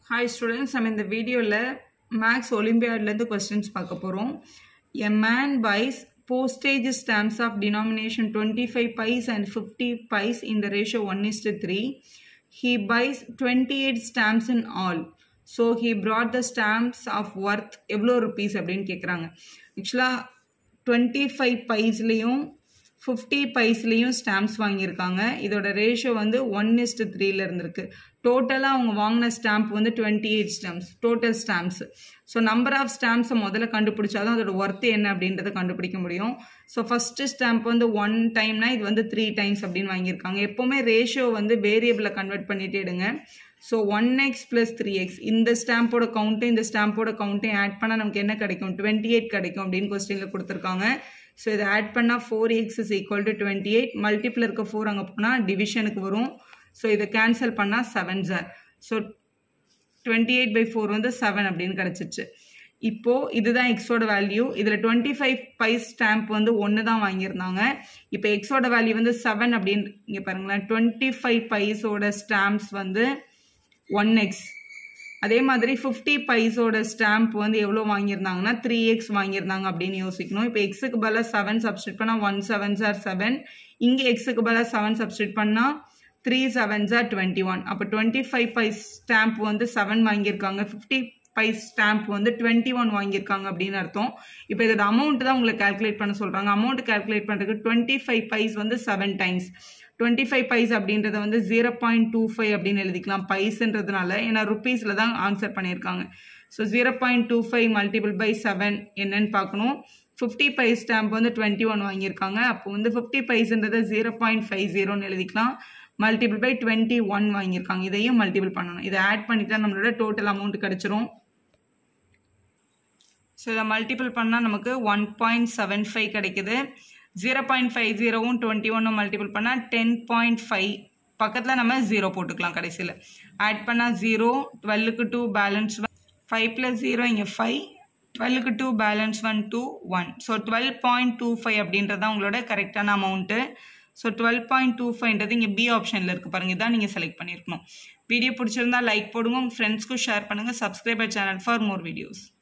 hi students நம்ம இந்த வீடியோவில் மேக்ஸ் ஒலிம்பியாட்லேருந்து கொஸ்டின்ஸ் பார்க்க போகிறோம் a man buys postage stamps of denomination 25 pies and 50 pies in the ratio 1 is to 3 he buys 28 stamps in all so he brought the stamps of worth எவ்வளோ rupees அப்படின்னு கேட்குறாங்க ஆக்சுவலாக twenty five பைஸ்லேயும் fifty பைஸ்லேயும் stamps வாங்கியிருக்காங்க இதோட ratio வந்து one is to த்ரீல இருந்திருக்கு டோட்டலாக அவங்க வாங்கின ஸ்டாம்ப் வந்து twenty eight stamps total stamps so number of ஸ்டாம்ப்ஸை முதல்ல கண்டுபிடிச்சாதான் அதோட ஒர்த் என்ன அப்படின்றத கண்டுபிடிக்க முடியும் ஸோ ஃபஸ்ட்டு ஸ்டாம்ப் வந்து ஒன் டைம்னா இது வந்து த்ரீ டைம்ஸ் அப்படின்னு வாங்கியிருக்காங்க எப்போவுமே ரேஷியோ வந்து வேரியபிளை கன்வெர்ட் பண்ணிட்டே எடுங்க so one x plus three x இந்த ஸ்டாம்போட கவுண்ட்டு இந்த ஸ்டாம்போட கவுண்ட்டையும் ஆட் பண்ணால் நமக்கு என்ன கிடைக்கும் டுவெண்ட்டி எயிட் கிடைக்கும் அப்படின்னு கொஸ்டினில் கொடுத்துருக்காங்க ஸோ இதை ஆட் பண்ணால் four x is equal to twenty eight multiple இருக்க ஃபோர் அங்கே போனால் டிவிஷனுக்கு வரும் ஸோ இதை கேன்சல் பண்ணால் seven sir so twenty eight by four வந்து செவன் அப்படின்னு கிடச்சிச்சு இப்போது இதுதான் எக்ஸோட வேல்யூ இதில் டுவெண்ட்டி ஃபைவ் பைஸ் ஸ்டாம்ப் வந்து ஒன்று தான் வாங்கியிருந்தாங்க இப்போ எக்ஸோட வேல்யூ வந்து செவன் அப்படின்னு இங்கே பாருங்களேன் டுவெண்ட்டி ஃபைவ் பைஸோட ஸ்டாம்ப்ஸ் வந்து ஒன் எக்ஸ் அதே மாதிரி ஃபிஃப்டி பைஸோட ஸ்டாம்ப் வந்து எவ்வளோ வாங்கியிருந்தாங்கன்னா த்ரீ எக்ஸ் வாங்கியிருந்தாங்க அப்படின்னு யோசிக்கணும் இப்போ எக்ஸுக்கு பதிலாக செவன் சப்ஸ்டியூட் பண்ணால் ஒன் செவன் சார் செவன் இங்கே எக்ஸுக்கு பதிலாக செவன் சப்ஸ்டியூட் பண்ணால் three seven sir twenty one அப்போ டுவெண்ட்டி ஃபைவ் பைஸ் ஸ்டாம்ப் வந்து செவன் வாங்கியிருக்காங்க ஃபிஃப்டி பைஸ் ஸ்டாம்ப் வந்து டுவெண்ட்டி ஒன் வாங்கியிருக்காங்க அப்படின்னு அர்த்தம் இப்போ இதோட அமௌண்ட் தான் உங்களை கால்குலேட் பண்ண சொல்கிறாங்க அமௌண்ட் கால்குலேட் பண்ணுறதுக்கு டுவெண்ட்டி ஃபைவ் பைஸ் வந்து seven times twenty five paise அப்படின்றத வந்து ஜீரோ பாயிண்ட் டூ ஃபைவ் அப்படின்னு எழுதிக்கலாம் பைஸ்ன்றதுனால ஏன்னா ருப்பீஸில் தான் ஆன்சர் பண்ணியிருக்காங்க so zero point two five multiple by seven என்னன்னு பார்க்கணும் ஃபிஃப்டி பைஸ் ஸ்டாம்ப் வந்து டுவெண்ட்டி ஒன் வாங்கியிருக்காங்க அப்போ வந்து ஃபிஃப்டி பைஸ்ன்றதை ஜீரோ பாயிண்ட் ஃபைவ் ஜீரோன்னு எழுதிக்கலாம் மல்டிபிள் பை டுவெண்ட்டி ஒன் வாங்கியிருக்காங்க இதையும் மல்டிபிள் பண்ணணும் இதை ஆட் பண்ணிட்டா நம்மளோட டோட்டல் அமௌண்ட் கிடச்சிரும் ஸோ இதை மல்டிபிள் பண்ணால் நமக்கு ஒன் பாயிண்ட் செவன் ஃபைவ் கிடைக்குது ஜீரோ பாயிண்ட் ஃபைவ் ஜீரோவும் டுவெண்ட்டி ஒன்னும் மல்டிபிள் பண்ணால் டென் பாயிண்ட் ஃபைவ் பக்கத்தில் நம்ம ஜீரோ போட்டுக்கலாம் கடைசியில் ஆட் பண்ணால் ஜீரோ டுவெல்லுக்கு two balance five plus zero இங்கே ஃபைவ் டுவெல்லுக்கு two balance one two one so twelve point two five அப்படின்றது தான் உங்களோட கரெக்டான amount so twelve point two ஃபைவ்ன்றது இங்கே பி ஆப்ஷனில் இருக்குது பாருங்கள் இதான் நீங்கள் செலக்ட் பண்ணியிருக்கணும் வீடியோ பிடிச்சிருந்தா லைக் போடுங்க உங்கள் ஃப்ரெண்ட்ஸ்க்கும் ஷேர் பண்ணுங்கள் subscriber channel for more videos